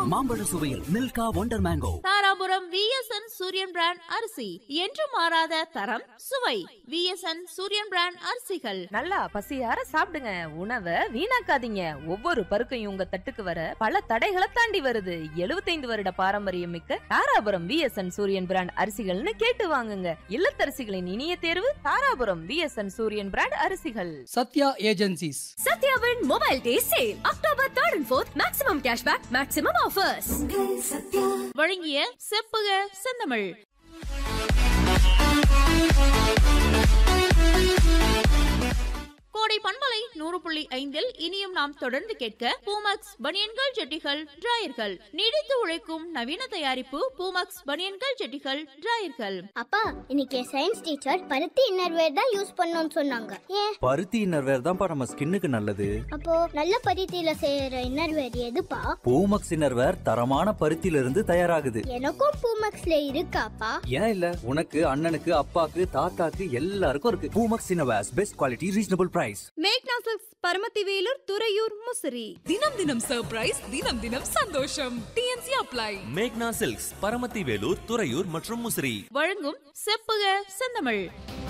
மாம்பழ சுவையில் Milka wonder mango Dharapuram VSN Suriyan brand அரிசி என்று மாறாத தரம் சுவை விஎஸ்என் சூரியன் பிராண்ட் அரிசிகள் நல்லா பசியார சாப்பிடுங்க உணவை வீணாக்காதீங்க ஒவ்வொரு பருக்கையும் உங்க தட்டுக்கு வர பல தடைகளை தாண்டி வருது 75 வருட பாரம்பரியம் மிக்க தாராபுரம் விஎஸ்என் சூரியன் பிராண்ட் அரிசிகள்னு கேட்டு வாங்குங்க இல்லத்தரசிகளின் இனிய தேர்வு தாராபுரம் விஎஸ்என் சூரியன் பிராண்ட் அரிசிகள் Sathya agencies Satyavin Mobile Day Sale. October 3rd and 4th. Maximum cashback, maximum offers. வழங்கிய செப்புக செந்தமிழ் கோடை பண்பலை நூறு புள்ளி ஐந்தில் இனியும் நாம் தொடர்ந்து கேட்க பூமக்ஸ் பனியன்கள் ஜெட்டிகள் டிராயர்கள் நீடித்து உழைக்கும் நவீன தயாரிப்பு பூமக்ஸ் பனியன்கள் ஜெட்டிகள் டிராயர்கள் அப்பா இன்னைக்கு சயின்ஸ் டீச்சர் பருத்தி இன்னர்வேர் தான் யூஸ் பண்ணணும்னு சொன்னாங்க ஏன் பருத்தி இன்னர்வேர் தான்ப்பா நம்ம ஸ்கின்னுக்கு நல்லது அப்போ நல்ல பருத்தியில செய்யற இன்னர்வேர் எதுப்பா பூமக்ஸ் இன்னர்வேர் தரமான பருத்தியில இருந்து தயாராகுது எனக்கும் பூமக்ஸ்ல இருக்காப்பா ஏன் இல்ல உனக்கு அண்ணனுக்கு அப்பாக்கு தாத்தாக்கு எல்லாருக்கும் இருக்கு Poomex innerwears best quality reasonable price மேக்னா சில்க்ஸ் பரமத்தி வேலூர் துறையூர் முசிறி தினம் தினம் சர்ப்ரைஸ் தினம் தினம் சந்தோஷம் டிஎன்சி அப்ளை மேக்னா சில்க்ஸ் பரமத்தி வேலூர் துறையூர் மற்றும் முசிறி வழங்கும் செப்புக செந்தமிழ்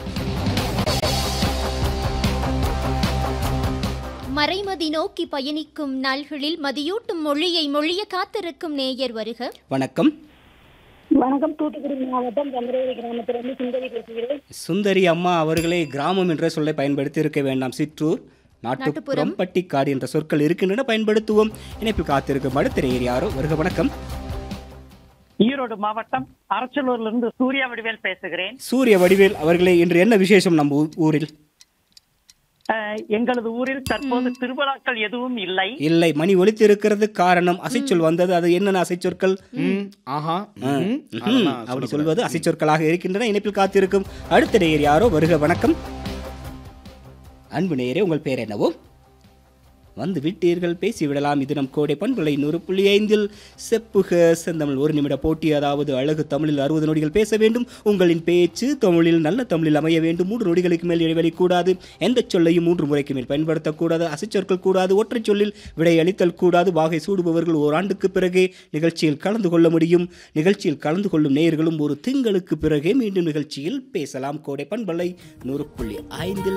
மறைமதி நோக்கி பயணிக்கும் நாள்களில் மதியூட்டும் மொழியை மொழிய காத்திருக்கும் நேயர் வருக வணக்கம் வணக்கம் தூத்துக்குடி மாவட்டம் சந்திரகிரி கிராமத்திலிருந்து சுந்தரி பேசுகிறேன் சுந்தரி அம்மா அவர்களே கிராமம் என்ற சொல்லை பயன்படுத்தி இருக்க வேண்டாம் சிற்றூர் நாட்டுப்புறம் பட்டிக்காடு என்ற சொற்கள் இருக்கின்றன பயன்படுத்துவோம் இணைப்பில் காத்திருக்கும் அடுத்த நேயர் யாரோ வருக வணக்கம் ஈரோடு மாவட்டம் அரச்சலூர்ல இருந்து சூர்யா வடிவேல் பேசுகிறேன் சூரிய வடிவேல் அவர்களே இன்று என்ன விசேஷம் நம்ம ஊ- ஊரில் அஹ், எங்களது ஊரில் தற்போது திருவிழாக்கள் எதுவும் இல்லை இல்லை மணி ஒலித்து இருக்கிறது காரணம் அசைச்சொல் வந்தது அது என்னென்ன அசைச்சொற்கள் ஆஹா ஆ, ம்ஹும். அப்படி சொல்வது அசைச்சொற்களாக இருக்கின்றன இணைப்பில் காத்திருக்கும் அடுத்த நேயர் யாரோ வருக வணக்கம் அன்பு நேயரே உங்கள் பேர் என்னவோ வந்து விட்டீர்கள் பேசிவிடலாம் இது நம் கோடை பண்புகளை நூறு புள்ளி ஐந்தில் செப்புக செந்தமிழ் ஒரு நிமிட போட்டி அதாவது அழகு தமிழில் அறுபது நொடிகள் பேச வேண்டும் உங்களின் பேச்சு தமிழில் நல்ல தமிழில் அமைய வேண்டும் மூன்று நொடிகளுக்கு மேல் இடைவெளி கூடாது எந்த சொல்லையும் மூன்று முறைக்கு மேல் பயன்படுத்தக்கூடாது அசைச்சொற்கள் கூடாது ஒற்றைச் சொல்லில் விடையளித்தல் கூடாது வாகை சூடுபவர்கள் ஓராண்டுக்கு பிறகே நிகழ்ச்சியில் கலந்து கொள்ள முடியும் நிகழ்ச்சியில் கலந்து கொள்ளும் நேயர்களும் ஒரு திங்களுக்கு பிறகே மீண்டும் நிகழ்ச்சியில் பேசலாம் கோடை பண்பலை நூறு புள்ளி ஐந்தில்